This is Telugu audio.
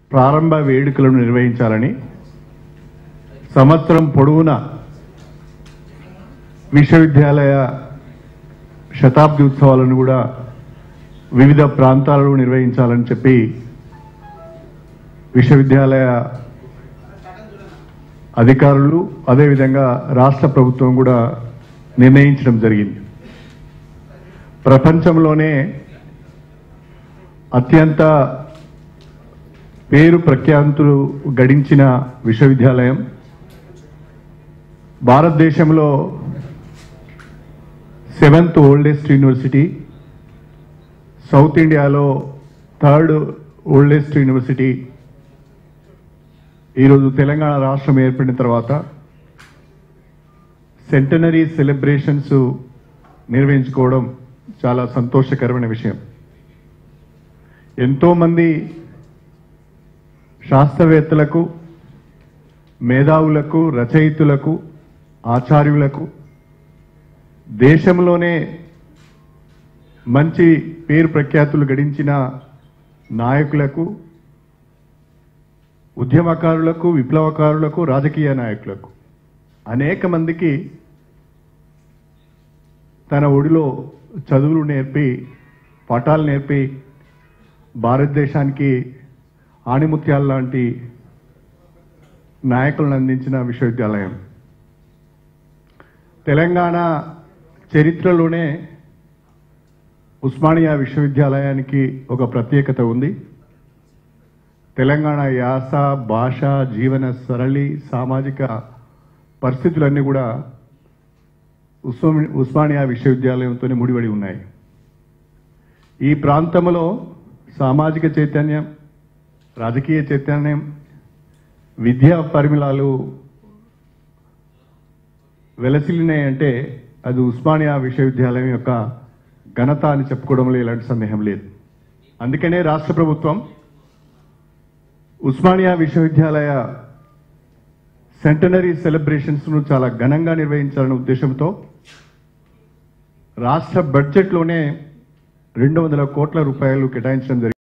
ప్రారంభ వేడుకలను నిర్వహించాలని సంవత్సరం పొడవునా విశ్వవిద్యాలయ శతాబ్ది ఉత్సవాలను కూడా వివిధ ప్రాంతాలలో నిర్వహించాలని చెప్పి విశ్వవిద్యాలయ అధికారులు అదేవిధంగా రాష్ట్ర ప్రభుత్వం కూడా నిర్ణయించడం జరిగింది ప్రపంచంలోనే అత్యంత పేరు ప్రఖ్యాంతులు గడించిన విశ్వవిద్యాలయం భారతదేశంలో సెవెంత్ ఓల్డెస్ట్ యూనివర్సిటీ సౌత్ ఇండియాలో థర్డ్ ఓల్డెస్ట్ యూనివర్సిటీ ఈరోజు తెలంగాణ రాష్ట్రం ఏర్పడిన తర్వాత సెంటనరీ సెలబ్రేషన్స్ నిర్వహించుకోవడం చాలా సంతోషకరమైన విషయం ఎంతోమంది శాస్త్రవేత్తలకు మేధావులకు రచయితులకు ఆచార్యులకు దేశంలోనే మంచి పేరు ప్రఖ్యాతులు గడించిన నాయకులకు ఉద్యమకారులకు విప్లవకారులకు రాజకీయ నాయకులకు అనేక మందికి తన ఒడిలో చదువులు నేర్పి పాఠాలు నేర్పి భారతదేశానికి ఆణిముత్యాల లాంటి నాయకులను అందించిన విశ్వవిద్యాలయం తెలంగాణ చరిత్రలోనే ఉస్మానియా విశ్వవిద్యాలయానికి ఒక ప్రత్యేకత ఉంది తెలంగాణ యాస భాష జీవన సరళి సామాజిక పరిస్థితులన్నీ కూడా ఉస్మాని ఉస్మానియా విశ్వవిద్యాలయంతో ముడిపడి ఉన్నాయి ఈ ప్రాంతంలో సామాజిక చైతన్యం రాజకీయ చైతన్యం విద్యా పరిమిళాలు వెలసిల్లినాయంటే అది ఉస్మానియా విశ్వవిద్యాలయం యొక్క ఘనత అని చెప్పుకోవడంలో ఎలాంటి సందేహం లేదు అందుకనే రాష్ట్ర ప్రభుత్వం ఉస్మానియా విశ్వవిద్యాలయ సెంటనరీ సెలబ్రేషన్స్ను చాలా ఘనంగా నిర్వహించాలనే ఉద్దేశంతో రాష్ట్ర బడ్జెట్లోనే రెండు వందల కోట్ల రూపాయలు కేటాయించడం జరిగింది